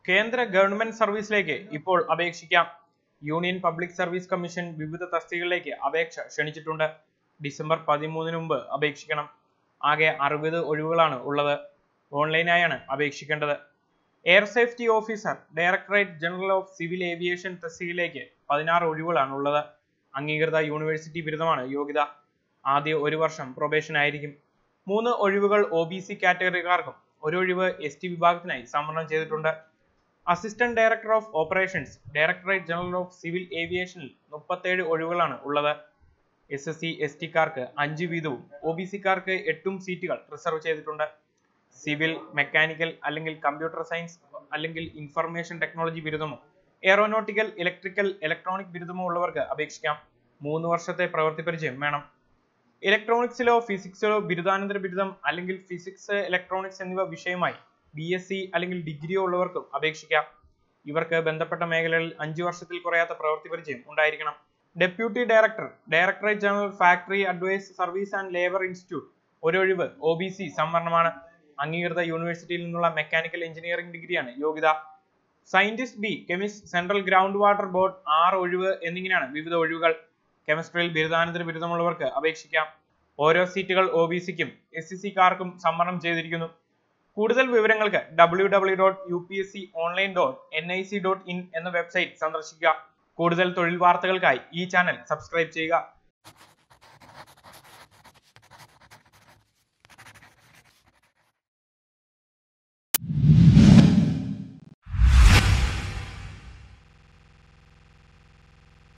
കേന്ദ്ര ഗവൺമെന്റ് സർവീസിലേക്ക് ഇപ്പോൾ അപേക്ഷിക്കാം യൂണിയൻ പബ്ലിക് സർവീസ് കമ്മീഷൻ വിവിധ തസ്തികകളിലേക്ക് അപേക്ഷ ക്ഷണിച്ചിട്ടുണ്ട് ഡിസംബർ പതിമൂന്നിന് മുമ്പ് അപേക്ഷിക്കണം ആകെ അറുപത് ഒഴിവുകളാണ് ഉള്ളത് ഓൺലൈനായാണ് അപേക്ഷിക്കേണ്ടത് air safety officer directorate general of civil aviation തസ്തികയിലേക്ക് പതിനാറ് ഒഴിവുകളാണ് ഉള്ളത് അംഗീകൃത യൂണിവേഴ്സിറ്റി ബിരുദമാണ് യോഗ്യത ആദ്യ ഒരു വർഷം പ്രൊബേഷൻ ആയിരിക്കും മൂന്ന് ഒഴിവുകൾ ഒ ബി സി കാറ്റഗറിക്കാർക്കും ഒരു ഒഴിവ് എസ് ടി വിഭാഗത്തിനായി സംവരണം ചെയ്തിട്ടുണ്ട് assistant director of operations directorate general of civil ഏവിയേഷനിൽ മുപ്പത്തേഴ് ഒഴിവുകളാണ് ഉള്ളത് എസ് എസ് സി എസ് ടിക്കാർക്ക് അഞ്ച് വീതവും ഒ ബി സിക്കാർക്ക് എട്ടും സീറ്റുകൾ റിസർവ് ചെയ്തിട്ടുണ്ട് സിവിൽ മെക്കാനിക്കൽ അല്ലെങ്കിൽ കമ്പ്യൂട്ടർ സയൻസ് അല്ലെങ്കിൽ ഇൻഫർമേഷൻ ടെക്നോളജി ബിരുദമോ എയറോനോട്ടിക്കൽ ഇലക്ട്രിക്കൽ ഇലക്ട്രോണിക് ബിരുദമോ ഉള്ളവർക്ക് അപേക്ഷിക്കാം മൂന്ന് വർഷത്തെ പ്രവൃത്തി പരിചയം വേണം ഇലക്ട്രോണിക്സിലോ ഫിസിക്സിലോ ബിരുദാനന്തര ബിരുദം അല്ലെങ്കിൽ ഫിസിക്സ് ഇലക്ട്രോണിക്സ് എന്നിവ വിഷയമായി ബി എസ് സി അല്ലെങ്കിൽ ഡിഗ്രിയോ ഉള്ളവർക്കും അപേക്ഷിക്കാം ഇവർക്ക് ബന്ധപ്പെട്ട മേഖലകളിൽ അഞ്ചു വർഷത്തിൽ കുറയാത്ത പ്രവൃത്തി പരിചയം ഉണ്ടായിരിക്കണം deputy director directorate general factory advice service and labour institute ഒരൊഴിവ് ഒ ബി സി സംവരണമാണ് അംഗീകൃത യൂണിവേഴ്സിറ്റിയിൽ നിന്നുള്ള മെക്കാനിക്കൽ എഞ്ചിനീയറിംഗ് ഡിഗ്രിയാണ് യോഗ്യത scientist B chemist central ground water board ആറ് ഒഴിവ് എന്നിങ്ങനെയാണ് വിവിധ ഒഴിവുകൾ കെമിസ്ട്രിയിൽ ബിരുദാനന്തര ബിരുദമുള്ളവർക്ക് അപേക്ഷിക്കാം ഓരോ സീറ്റുകൾ ഒ ബി സിക്കും എസ് സി സിക്കാർക്കും സംവരണം ചെയ്തിരിക്കുന്നു കൂടുതൽ വിവരങ്ങൾക്ക് W W dot U P S C online dot N I C dot in എന്ന വെബ്സൈറ്റ് സന്ദർശിക്കുക കൂടുതൽ തൊഴിൽ വാർത്തകൾക്കായി ഈ ചാനൽ സബ്സ്ക്രൈബ് ചെയ്യുക